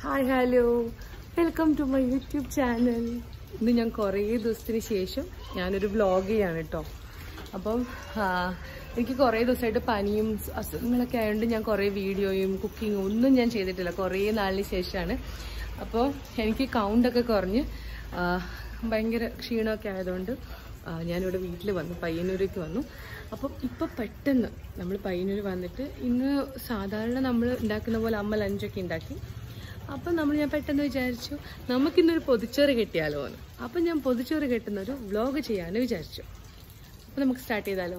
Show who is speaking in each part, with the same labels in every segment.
Speaker 1: Hi hello welcome to my YouTube channel ഇന്ന് ഞാൻ കുറേ ദിവസത്തിന് ശേഷം ഞാനൊരു വ്ളോഗ് ചെയ്യാണ് കേട്ടോ അപ്പം ആ, എനിക്ക് കുറേ ദിവസമായിട്ട് പനിയും അസുഖങ്ങളൊക്കെ ആയതുകൊണ്ട് ഞാൻ കുറേ വീഡിയോയും കുക്കിങ്ങും ഒന്നും ഞാൻ ചെയ്തിട്ടില്ല കുറേ നാളിന് ശേഷമാണ് അപ്പോൾ എനിക്ക് കൗണ്ടൊക്കെ കുറഞ്ഞ് ആ, ഭയങ്കര ക്ഷീണമൊക്കെ ആയതുകൊണ്ട് ആ, ഞാനിവിടെ വീട്ടിൽ വന്നു പയ്യന്നൂരേക്ക് വന്നു അപ്പം ഇപ്പം പെട്ടെന്ന് നമ്മൾ പയ്യന്നൂർ വന്നിട്ട് ഇന്ന് സാധാരണ നമ്മൾ ഉണ്ടാക്കുന്ന പോലെ അമ്മ ലഞ്ചൊക്കെ ഉണ്ടാക്കി അപ്പം നമ്മൾ ഞാൻ പെട്ടെന്ന് വിചാരിച്ചു നമുക്കിന്നൊരു പൊതിച്ചോറ് കെട്ടിയാലോ എന്ന് അപ്പം ഞാൻ പൊതിച്ചോറ് കെട്ടുന്ന ഒരു വ്ലോഗ് ചെയ്യാമെന്ന് വിചാരിച്ചു അപ്പം നമുക്ക് സ്റ്റാർട്ട് ചെയ്താലോ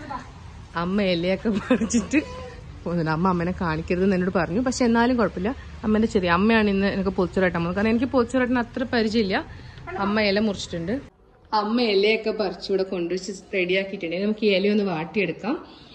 Speaker 1: അമ്മ ഇലയൊക്കെ പറിച്ചിട്ട് പോകുന്നുണ്ട് അമ്മ അമ്മനെ കാണിക്കരുതെന്ന് എന്നോട് പറഞ്ഞു പക്ഷെ എന്നാലും കുഴപ്പമില്ല അമ്മേന്റെ ചെറിയ അമ്മയാണ് ഇന്ന് എനിക്ക് പൊതിച്ചോറായിട്ടാൻ പോകുന്നത് കാരണം എനിക്ക് പൊതിച്ചോറായിട്ടിന് അത്ര പരിചയമില്ല അമ്മ ഇല മുറിച്ചിട്ടുണ്ട് അമ്മ ഇലയൊക്കെ പറിച്ചിവിടെ കൊണ്ടുവച്ച് റെഡിയാക്കിയിട്ടുണ്ട് നമുക്ക് ഈ ഇലയൊന്ന് വാട്ടിയെടുക്കാം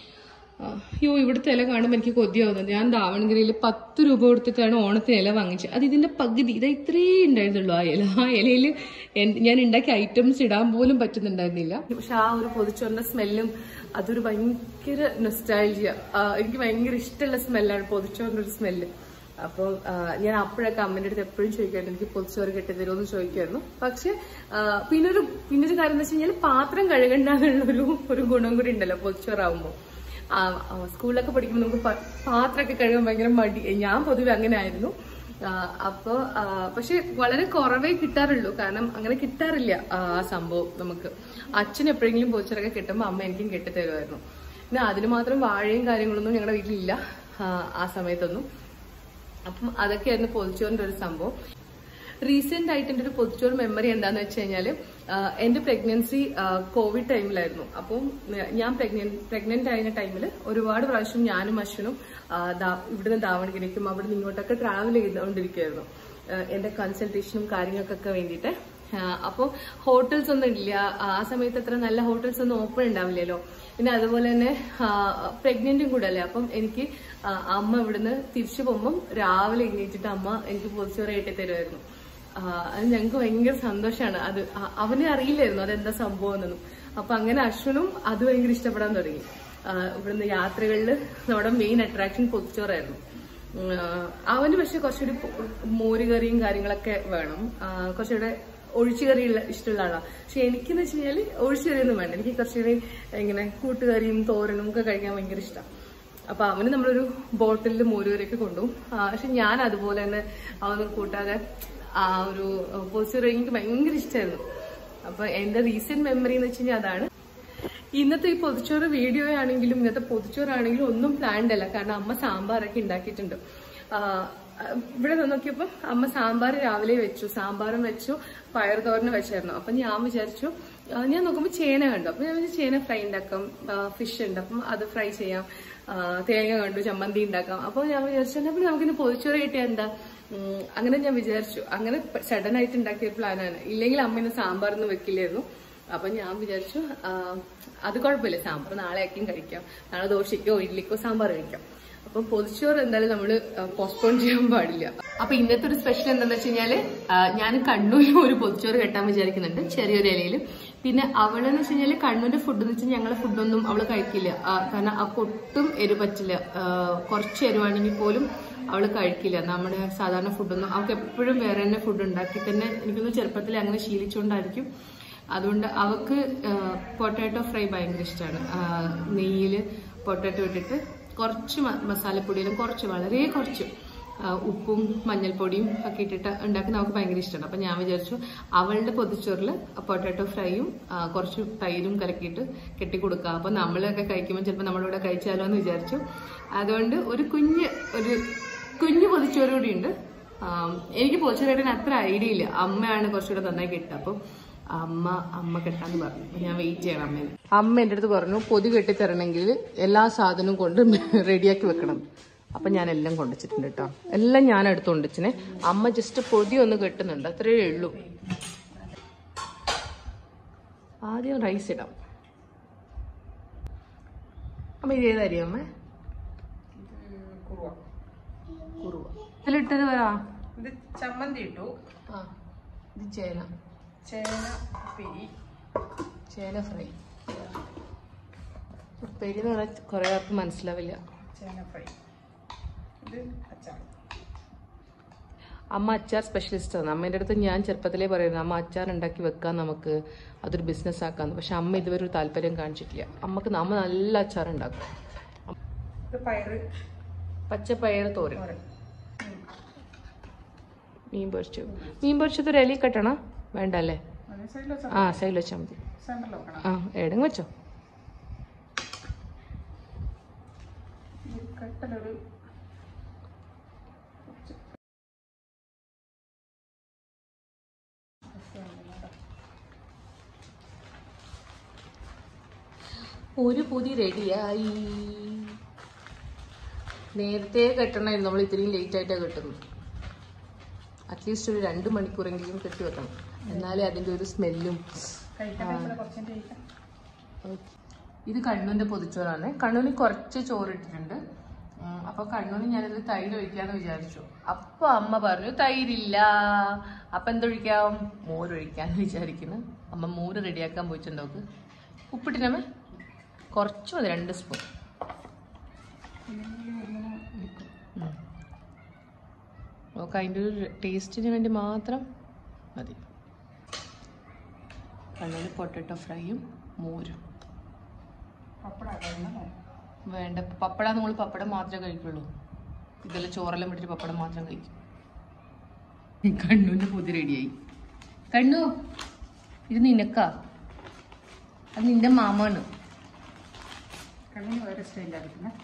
Speaker 1: ആ, അയ്യോ ഇവിടുത്തെ ഇല കാണുമ്പോൾ എനിക്ക് കൊതിയാവുന്നത് ഞാൻ ദാവണഗിരിയിൽ പത്ത് രൂപ കൊടുത്തിട്ടാണ് ഓണത്തിന് ഇല വാങ്ങിച്ചത് അത് ഇതിന്റെ പകുതി ഇതാ ഇത്രേ ഉണ്ടായിരുന്നുള്ളൂ ആ ഇല ആ ഇലയിൽ ഞാൻ ഉണ്ടാക്കിയ ഐറ്റംസ് ഇടാൻ പോലും പറ്റുന്നുണ്ടായിരുന്നില്ല പക്ഷെ ആ ഒരു പൊതിച്ചോറിന്റെ സ്മെല്ലും അതൊരു ഭയങ്കര നൊസ്റ്റാൾജിയ എനിക്ക് ഭയങ്കര ഇഷ്ടമുള്ള സ്മെല്ലാണ് പൊതിച്ചോറിന്റെ ഒരു സ്മെല്ല് അപ്പോൾ ഞാൻ അപ്പോഴൊക്കെ അമ്മേന്റെ അടുത്ത് എപ്പോഴും ചോദിക്കായിരുന്നു എനിക്ക് പൊതിച്ചോറ് കെട്ടി തരുമോ എന്ന് ചോദിക്കായിരുന്നു പക്ഷെ ആ, പിന്നൊരു പിന്നൊരു കാര്യം എന്ന് വെച്ച് കഴിഞ്ഞാൽ പാത്രം കഴുകണ്ടെന്നുള്ളൊരു ഒരു ഗുണം കൂടി ഉണ്ടല്ലോ പൊതിച്ചോറാവുമ്പോൾ ആ, ആ, സ്കൂളിലൊക്കെ പഠിക്കുമ്പോൾ നമുക്ക് പ- പാത്രമൊക്കെ കഴുകാൻ ഭയങ്കര മടി ഞാൻ പൊതുവെ അങ്ങനെ ആയിരുന്നു ആ, അപ്പൊ ആ, പക്ഷെ വളരെ കുറവേ കിട്ടാറുള്ളൂ കാരണം അങ്ങനെ കിട്ടാറില്ല ആ ആ സംഭവം നമുക്ക് അച്ഛൻ എപ്പോഴെങ്കിലും പോച്ചറൊക്കെ കിട്ടുമ്പോൾ അമ്മ എനിക്കും കെട്ടിത്തരുമായിരുന്നു പിന്നെ അതിന് മാത്രം വാഴയും കാര്യങ്ങളൊന്നും ഞങ്ങളുടെ വീട്ടിലില്ല ആ, ആ സമയത്തൊന്നും അപ്പം അതൊക്കെയായിരുന്നു പൊതിച്ചോറിന്റെ ഒരു സംഭവം റീസെന്റ് ആയിട്ട് എൻ്റെ ഒരു പൊതിച്ചോറ് മെമ്മറി എന്താന്ന് വെച്ച് കഴിഞ്ഞാല് ആഹ് എന്റെ പ്രഗ്നൻസി കോവിഡ് ടൈമിലായിരുന്നു അപ്പം ഏഹ് ഞാൻ പ്രഗ്നന്റ് പ്രഗ്നന്റ് ആയ ടൈമിൽ ഒരുപാട് പ്രാവശ്യം ഞാനും അശ്വനും ആഹ് ദാ- ഇവിടുന്ന് ദാവണഗിരിക്കും അവിടുന്ന് ഇങ്ങോട്ടൊക്കെ ട്രാവൽ ചെയ്തുകൊണ്ടിരിക്കുകയായിരുന്നു ആഹ് എന്റെ കൺസൾട്ടേഷനും കാര്യങ്ങൾക്കൊക്കെ വേണ്ടിയിട്ട് അപ്പോൾ ഹോട്ടൽസ് ഒന്നും ഇല്ല ആ സമയത്ത് അത്ര നല്ല ഹോട്ടൽസ് ഒന്നും ഓപ്പൺ ഉണ്ടാവില്ലല്ലോ പിന്നെ അതുപോലെ തന്നെ പ്രഗ്നന്റും കൂടെ അല്ലേ അപ്പം എനിക്ക് ആ, അമ്മ ഇവിടുന്ന് തിരിച്ചു പോകുമ്പം രാവിലെ എണീറ്റിട്ട് അമ്മ എനിക്ക് പൊതിച്ചോറ് കെട്ടി തരുമായിരുന്നു ആ, അത് ഞങ്ങൾക്ക് ഭയങ്കര സന്തോഷമാണ് അത് അ- അവന് അറിയില്ലായിരുന്നു അതെന്താ സംഭവം എന്നൊന്നും അപ്പൊ അങ്ങനെ അശ്വനും അത് ഭയങ്കര ഇഷ്ടപ്പെടാൻ തുടങ്ങി ആ, ഇവിടുന്ന് യാത്രകളിൽ നമ്മുടെ മെയിൻ അട്രാക്ഷൻ പൊതിച്ചോറായിരുന്നു ഉം, ആ, അവന് പക്ഷെ കുറച്ചുകൂടി പൊ- മോരുകറിയും കാര്യങ്ങളൊക്കെ വേണം ആ, കുറച്ചുകൂടെ ഒഴിച്ചുകറി ഇഷ്ടമുള്ള ആളാണ് പക്ഷെ എനിക്കെന്ന് വെച്ച് കഴിഞ്ഞാൽ ഒഴിച്ചുകറിയൊന്നും വേണ്ട എനിക്ക് കുറച്ചുകൂടി ഇങ്ങനെ കൂട്ടുകറിയും തോരനും ഒക്കെ കഴിക്കാൻ ഭയങ്കര ഇഷ്ടമാണ് അപ്പൊ അവന് നമ്മളൊരു ബോട്ടിലിൽ മോരുകറിയൊക്കെ കൊണ്ടുപോകും ആ, പക്ഷെ ഞാൻ അതുപോലെ തന്നെ അവന് കൂട്ടാതെ ആ ഒരു പൊസിറി എനിക്ക് ഭയങ്കര ഇഷ്ടമായിരുന്നു അപ്പൊ എന്റെ റീസെന്റ് മെമ്മറി എന്ന് വെച്ച് കഴിഞ്ഞാൽ അതാണ് ഇന്നത്തെ ഈ പൊതിച്ചോറ് വീഡിയോ ആണെങ്കിലും ഇന്നത്തെ പൊതിച്ചോറാണെങ്കിലും ഒന്നും പ്ലാൻഡ് അല്ല കാരണം അമ്മ സാമ്പാറൊക്കെ ഉണ്ടാക്കിയിട്ടുണ്ട് ആ, ഇവിടെ നോക്കിയപ്പോൾ അമ്മ സാമ്പാർ രാവിലെ വെച്ചു സാമ്പാറും വെച്ചു പയർ തോരനും വെച്ചായിരുന്നു അപ്പൊ ഞാൻ വിചാരിച്ചു ആ, ഞാൻ നോക്കുമ്പോൾ ചേന കണ്ടു അപ്പൊ ഞാൻ വിചാരിച്ചു ചേന ഫ്രൈ ഉണ്ടാക്കാം ഫിഷ് ഉണ്ട് അപ്പം അത് ഫ്രൈ ചെയ്യാം ആ, തേങ്ങ കണ്ടു ചമ്മന്തി ഉണ്ടാക്കാം അപ്പോൾ ഞാൻ വിചാരിച്ചു എന്നാ പിന്നെ നമുക്കിന്ന് പൊതിച്ചോറ് കിട്ടിയാൽ എന്താ ഉം, അങ്ങനെ ഞാൻ വിചാരിച്ചു അങ്ങനെ സഡൻ ആയിട്ട് ഉണ്ടാക്കിയ ഒരു പ്ലാനാണ് ഇല്ലെങ്കിൽ അമ്മ ഇന്ന് സാമ്പാറൊന്നും വെക്കില്ലായിരുന്നു അപ്പൊ ഞാൻ വിചാരിച്ചു ആ, അത് കുഴപ്പമില്ല സാമ്പാർ നാളെ ആക്കിയും കഴിക്കാം നാളെ ദോശയ്ക്കോ ഇഡ്ലിക്കോ സാമ്പാർ കഴിക്കാം അപ്പൊ പൊതിച്ചോറ് എന്തായാലും നമ്മൾ പോസ്റ്റ്പോൺ ചെയ്യാൻ പാടില്ല അപ്പൊ ഇന്നത്തെ ഒരു സ്പെഷ്യൽ എന്താണെന്ന് വെച്ച് കഴിഞ്ഞാല് ആ, ഞാൻ കണ്ണൂരിൽ ഒരു പൊതിച്ചോറ് കെട്ടാൻ വിചാരിക്കുന്നുണ്ട് ചെറിയൊരു ഇലയിൽ പിന്നെ അവളെന്ന് വെച്ച് കഴിഞ്ഞാല് കണ്ണൂരിന്റെ ഫുഡ് എന്ന് വെച്ചാൽ ഞങ്ങളെ ഫുഡൊന്നും അവള് കഴിക്കില്ല ആ, കാരണം അവൾക്ക് ഒട്ടും എരിവ് പറ്റില്ല ആ, കുറച്ച് എരിവാണെങ്കിൽ പോലും അവള് കഴിക്കില്ല നമ്മുടെ സാധാരണ ഫുഡൊന്നും അവൾക്ക് എപ്പോഴും വേറെ തന്നെ ഫുഡ് ഉണ്ടാക്കി തന്നെ എനിക്കൊന്ന് ചെറുപ്പത്തിൽ അങ്ങനെ ശീലിച്ചുകൊണ്ടായിരിക്കും അതുകൊണ്ട് അവൾക്ക് പൊട്ടാറ്റോ ഫ്രൈ ഭയങ്കര ഇഷ്ടമാണ് നെയ്യിൽ പൊട്ടാറ്റോ ഇട്ടിട്ട് കുറച്ച് മ- മസാലപ്പൊടിയിലും കുറച്ച് വളരെ കുറച്ച് ആ, ഉപ്പും മഞ്ഞൾപ്പൊടിയും ഒക്കെ ഇട്ടിട്ട് ഉണ്ടാക്കുന്ന അവൾക്ക് ഭയങ്കര ഇഷ്ടമാണ് അപ്പം ഞാൻ വിചാരിച്ചു അവളുടെ പൊതിച്ചോറിൽ പൊട്ടാറ്റോ ഫ്രൈയും ആ, കുറച്ച് തൈരും കലക്കിയിട്ട് കെട്ടിക്കൊടുക്കുക അപ്പം നമ്മളൊക്കെ കഴിക്കുമ്പോൾ ചിലപ്പോൾ നമ്മളിവിടെ കഴിച്ചാലോ എന്ന് വിചാരിച്ചു അതുകൊണ്ട് ഒരു കുഞ്ഞ് ഒരു കുഞ്ഞു പൊതിച്ചോറ് കൂടി ഉണ്ട് എനിക്ക് പൊതിച്ചോറായിട്ട് അത്ര ഐഡിയ ഇല്ല അമ്മയാണ് കുറച്ചുകൂടെ നന്നായി കെട്ടുക അപ്പം അമ്മ അമ്മ കെട്ടാന്ന് പറഞ്ഞു അപ്പൊ ഞാൻ വെയിറ്റ് ചെയ്യണം അമ്മേനെ അമ്മ എന്റെ അടുത്ത് പറഞ്ഞു പൊതി കെട്ടിത്തരണമെങ്കിൽ എല്ലാ സാധനവും കൊണ്ട് റെഡിയാക്കി വെക്കണം അപ്പൊ ഞാൻ എല്ലാം കൊണ്ടുവച്ചിട്ടുണ്ട് കേട്ടോ എല്ലാം ഞാൻ എടുത്ത് കൊണ്ടുവച്ചിനെ അമ്മ ജസ്റ്റ് പൊതി ഒന്ന് കെട്ടുന്നുണ്ട് അത്രയേ ഉള്ളൂ ആദ്യം റൈസ് ഇടാം അമ്മ ഇത് ഏതായിരിക്കും അമ്മ കുറുവ ഇതിലിട്ടത് വരാ
Speaker 2: ഇത് ചമ്മന്തി ഇട്ടു
Speaker 1: ആ ഇത് ചേന
Speaker 2: ചേന ഉപ്പേരി
Speaker 1: ചേന ഫ്രൈ ഉപ്പേരി എന്ന് പറഞ്ഞാൽ കുറെ പേർക്ക് മനസ്സിലാവില്ല
Speaker 2: ചേന ഫ്രൈ ഇത് അച്ചാർ
Speaker 1: അമ്മ അച്ചാർ സ്പെഷ്യലിസ്റ്റാണ് അമ്മേൻ്റെ അടുത്ത് ഞാൻ ചെറുപ്പത്തിലേ പറയുന്നത് അമ്മ അച്ചാർ ഉണ്ടാക്കി വെക്കാൻ നമുക്ക് അതൊരു ബിസിനസ് ആക്കാന്ന് പക്ഷെ അമ്മ ഇതുവരെ ഒരു താല്പര്യം കാണിച്ചിട്ടില്ല അമ്മക്ക് അമ്മ നല്ല അച്ചാർ ഉണ്ടാക്കും
Speaker 2: ഇത് പയറ്
Speaker 1: പച്ചപ്പയർ തോരൻ
Speaker 2: തോരൻ
Speaker 1: മീൻ പൊരിച്ചു മീൻ പൊരിച്ചത് ഒരു എലി കെട്ടണ വേണ്ട അല്ലേ
Speaker 2: അതേ സൈഡിൽ വെച്ചാൽ
Speaker 1: ആ സൈഡിൽ വെച്ചാൽ മതി
Speaker 2: സെൻറ്ററിൽ വെക്കണം
Speaker 1: ആ എവിടെയും വെച്ചോ
Speaker 2: ഈ കെട്ടലൊരു
Speaker 1: ഒരു പൊതി റെഡിയായി നേരത്തെ കെട്ടണമായിരുന്നു നമ്മൾ ഇത്രയും ലേറ്റ് ആയിട്ടാണ് കെട്ടുന്നത് അറ്റ്ലീസ്റ്റ് ഒരു രണ്ട് മണിക്കൂറെങ്കിലും കെട്ടി വെക്കണം എന്നാലേ അതിൻ്റെ ഒരു സ്മെല്ലും
Speaker 2: കഴിക്കാൻ ഇവിടെ കുറച്ചിൻ്റെ കഴിക്കാം
Speaker 1: ഇത് കണ്ണൂന്റെ പൊതിച്ചോറാണ് കണ്ണൂന് കുറച്ച് ചോറ് ഇട്ടിട്ടുണ്ട് ഉം, അപ്പൊ കണ്ണൂന് ഞാനത് തൈര് ഒഴിക്കാന്ന് വിചാരിച്ചു അപ്പൊ അമ്മ പറഞ്ഞു തൈരില്ല അപ്പൊ എന്തൊഴിക്കാം മോരൊഴിക്കാന്ന് വിചാരിക്കുന്നു അമ്മ മോര് റെഡിയാക്കാൻ പോയിട്ടുണ്ടോക്ക് ഉപ്പിട്ടിനമ്മ കുറച്ച് മതി രണ്ട് സ്പൂൺ നോക്ക് അതിൻ്റെ ഒരു ടേസ്റ്റിന് വേണ്ടി മാത്രം മതി കണ്ണൂര് പൊട്ടറ്റോ ഫ്രൈയും മോരും
Speaker 2: പപ്പടം
Speaker 1: വേണ്ട പപ്പട നമ്മൾ പപ്പടം മാത്രമേ കഴിക്കുള്ളൂ ഇതെല്ലാം ചോറെല്ലാം വിട്ടിട്ട് പപ്പടം മാത്രം കഴിക്കും കണ്ണുവിന്റെ പൊതി റെഡിയായി കണ്ണു ഇത് നിനക്കാ അത് നിന്റെ മാമാണ്
Speaker 2: കണ്ണിന് വേറെ സ്റ്റൈലാണ് കിട്ടുന്നത്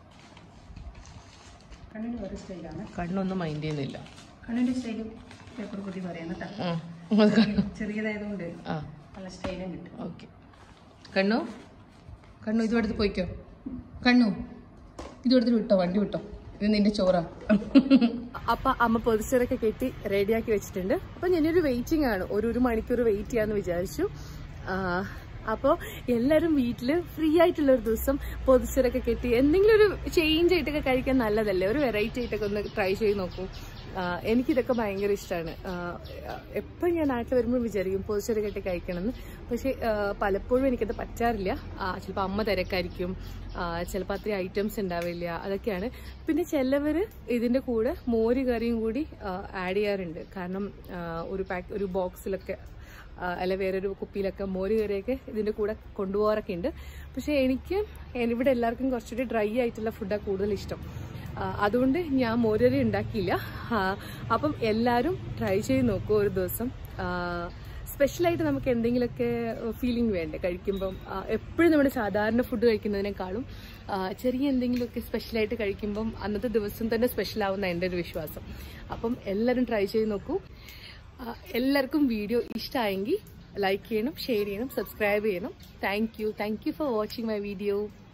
Speaker 2: കണ്ണിന് വേറെ സ്റ്റൈലാണ്
Speaker 1: കണ്ണൊന്നും മൈൻഡ് ചെയ്യുന്നില്ല
Speaker 2: കണ്ണിൻ്റെ സ്റ്റൈല് പേപ്പർ കുത്തി പറയാം കേട്ടോ
Speaker 1: ഉം. അത് കണ്ണു.
Speaker 2: ചെറിയതായതുകൊണ്ട്
Speaker 1: ആ
Speaker 2: നല്ല സ്റ്റൈലും കിട്ടും
Speaker 1: ഓക്കെ കണ്ണു കണ്ണു ഇത് എടുത്ത് പോയിക്കോ കണ്ണു ഇത് എടുത്തിട്ട് വിട്ടോ വണ്ടി വിട്ടോ ഇത് നിന്റെ ചോറാ അപ്പൊ അമ്മ പൊതിച്ചറൊക്കെ കെട്ടി റെഡിയാക്കി വെച്ചിട്ടുണ്ട് അപ്പൊ ഞാനൊരു വെയിറ്റിംഗ് ആണ് ഒരു ഒരു മണിക്കൂർ വെയിറ്റ് ചെയ്യാന്ന് വിചാരിച്ചു അപ്പോൾ എല്ലാവരും വീട്ടിൽ ഫ്രീ ആയിട്ടുള്ള ഒരു ദിവസം പൊതിച്ചറൊക്കെ കെട്ടി എന്തെങ്കിലും ഒരു ചേഞ്ച് ആയിട്ടൊക്കെ കഴിക്കാൻ നല്ലതല്ലേ ഒരു വെറൈറ്റി ആയിട്ടൊക്കെ ഒന്ന് ട്രൈ ചെയ്ത് നോക്കൂ ആ, എനിക്കിതൊക്കെ ഭയങ്കര ഇഷ്ടമാണ് എപ്പോൾ ഞാൻ നാട്ടിൽ വരുമ്പോൾ വിചാരിക്കും പൊതിച്ചോറ് കെട്ടി കഴിക്കണമെന്ന് പക്ഷേ ആ, പലപ്പോഴും എനിക്കത് പറ്റാറില്ല ചിലപ്പോൾ അമ്മ തിരക്കായിരിക്കും ചിലപ്പോൾ അത്രയും ഐറ്റംസ് ഉണ്ടാവില്ല അതൊക്കെയാണ് പിന്നെ ചിലവർ ഇതിൻ്റെ കൂടെ മോര് കറിയും കൂടി ആഡ് ചെയ്യാറുണ്ട് കാരണം ആ, ഒരു പാക്ക് ഒരു ബോക്സിലൊക്കെ ആ, അല്ല വേറൊരു കുപ്പിയിലൊക്കെ മോര് കറിയൊക്കെ ഇതിൻ്റെ കൂടെ കൊണ്ടുപോകാറൊക്കെ ഉണ്ട് പക്ഷേ എനിക്ക് ഇവിടെ എല്ലാവർക്കും കുറച്ചുകൂടി ഡ്രൈ ആയിട്ടുള്ള ഫുഡാണ് കൂടുതൽ ഇഷ്ടം ആ, അതുകൊണ്ട് ഞാൻ മോരരി ഉണ്ടാക്കിയില്ല ആ, അപ്പം എല്ലാവരും ട്രൈ ചെയ്ത് നോക്കൂ ഒരു ദിവസം സ്പെഷ്യലായിട്ട് നമുക്ക് എന്തെങ്കിലുമൊക്കെ ഫീലിംഗ് വേണ്ടേ കഴിക്കുമ്പം എപ്പോഴും നമ്മുടെ സാധാരണ ഫുഡ് കഴിക്കുന്നതിനേക്കാളും ആ, ചെറിയ എന്തെങ്കിലുമൊക്കെ സ്പെഷ്യലായിട്ട് കഴിക്കുമ്പം അന്നത്തെ ദിവസം തന്നെ സ്പെഷ്യൽ ആവുന്ന എൻ്റെ ഒരു വിശ്വാസം അപ്പം എല്ലാവരും ട്രൈ ചെയ്ത് നോക്കൂ ആ, എല്ലാവർക്കും വീഡിയോ ഇഷ്ടമായെങ്കിൽ ലൈക്ക് ചെയ്യണം ഷെയർ ചെയ്യണം സബ്സ്ക്രൈബ് ചെയ്യണം thank you thank you for watching my video